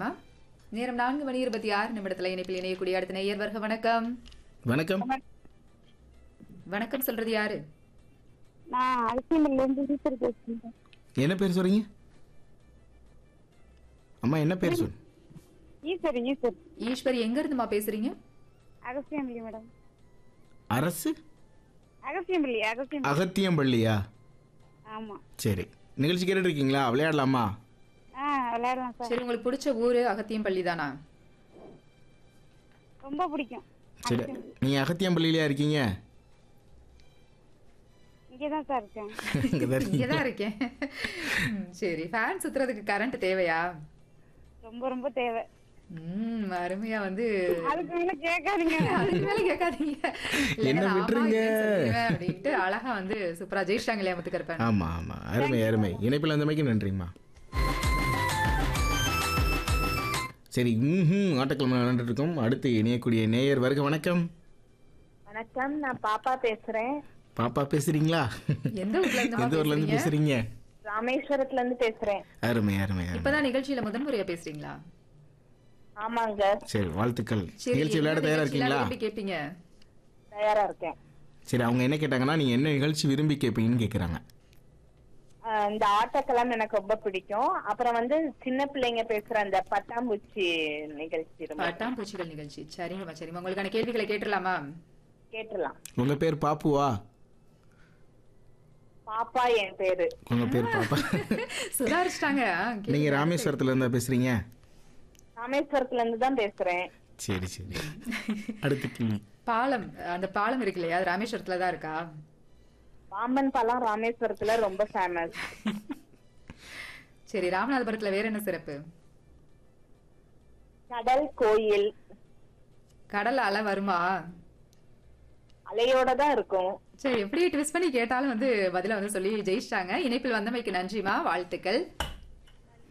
நன்றிம்மா நேரம் நான்கு மணி இருபத்தி ஆறு நிமிடத்துல இணைப்பில் இணையக்கூடிய அடுத்த நேயர் வருக வணக்கம் வணக்கம் வணக்கம் சொல்றது யாரு நான் அரிசிமல்ல இருந்து டீச்சர் பேசுறேன் என்ன பேர் சொல்றீங்க அம்மா என்ன பேர் சொல் ஈஸ்வர் ஈஸ்வர் ஈஸ்வரி எங்க இருந்துமா பேசுறீங்க அகசியம்பள்ளி மேடம் அரசு அகசியம்பள்ளி அகசியம் அகத்தியம்பள்ளியா ஆமா சரி நிகழ்ச்சி கேட்டுட்டு இருக்கீங்களா விளையாடலாமா ஆ விளையாடலாம் சார் சரி உங்களுக்கு பிடிச்ச ஊரு அகத்தியம் பள்ளி தானா ரொம்ப பிடிக்கும் சரி நீங்க அகத்தியம்பள்ளியிலயா இருக்கீங்க இங்கேதான் சார் இருக்கேன் இங்கதான் இருக்கீங்க. இங்கதான் இருக்கேன் ம், சரி ஃபேன் சுத்துறதுக்கு கரண்ட் தேவையா ரொம்ப ரொம்ப தேவை ம் அருமையா வந்து அதுக்கு மேல கேட்காதீங்க அதுக்கு மேல கேட்காதீங்க இல்ல, என்ன நான் ஆமா, விட்டுருங்க. இல்லைன்னு சொல்லிடுவேன் அப்படின்ட்டு அழகா வந்து சூப்பரா ஜெயிச்சிட்டாங்க இல்லையா முத்துக்கருப்பன் ஆமா ஆமா அருமை அருமை இணைப்பில் வந்தமைக்கு நன்றிம்மா சரி ம் ஆட்டக்கிழமை விளையாண்டுட்டு இருக்கோம் அடுத்து இணையக்கூடிய நேயர் வருக வணக்கம் வணக்கம் நான் பாப்பா பேசுறேன் பாப்பா பேசுறீங்களா எந்த ஊர்ல இருந்து எந்த ஊர்ல இருந்து பேசுறீங்க பேசுறீங்க ராமேஸ்வரத்துல இருந்து பேசுறேன் அருமை அருமை அருமை இப்பதான் நிகழ்ச்சியில முதன் முறையா பேசுறீங்களா ஆமாங்க சரி வாழ்த்துக்கள் சரி நிகழ்ச்சி விளையாட என்ன தயாரா நிகழ்ச்சியில இருக்கீங்களா விரும்பி கேட்பீங்க தயாரா இருக்கேன் சரி அவங்க என்ன கேட்டாங்கன்னா நீங்க என்ன நிகழ்ச்சி விரும்பி கேட்பீங்கன்னு கேக்குறாங்க ஆஹ் இந்த ஆட்டக்கெல்லாம் எனக்கு ரொம்ப பிடிக்கும் அப்புறம் வந்து சின்ன பிள்ளைங்க பேசுற அந்த பட்டாம்பூச்சி நிகழ்ச்சி ரொம்ப பட்டாம்பூச்சிகள் நிகழ்ச்சி சரிங்கம்மா சரிம்மா உங்களுக்கான கேள்விகளை கேட்டுடலாமா கேட்டுலாம் உங்க பேர் பாப்புவா பாப்பா என் பேரு உங்க பேர் பாப்பா சுதாரிச்சிட்டாங்க ஆ, கேளுங்க. நீங்க ராமேஸ்வரத்துல இருந்தா பேசுறீங்க ராமேஸ்வரத்துல இருந்து தான் பேசுறேன் சரி சரி அடுத்த கேள்வி பாலம் அந்த பாலம் இருக்கு இல்லையா அது ராமேஸ்வரத்துல தான் இருக்கா பாம்பன் பாலம் ராமேஸ்வரத்துல ரொம்ப ஃபேமஸ் சரி ராமநாதபுரத்துல வேற என்ன சிறப்பு கடல் கோயில் கடல் அலை வருமா அலையோட தான் இருக்கும் சரி எப்படி ட்விஸ்ட் பண்ணி கேட்டாலும் வந்து பதில வந்து சொல்லி ஜெயிச்சிட்டாங்க இணைப்பில் வந்தமைக்கு நன்றிமா வாழ்த்துக்கள்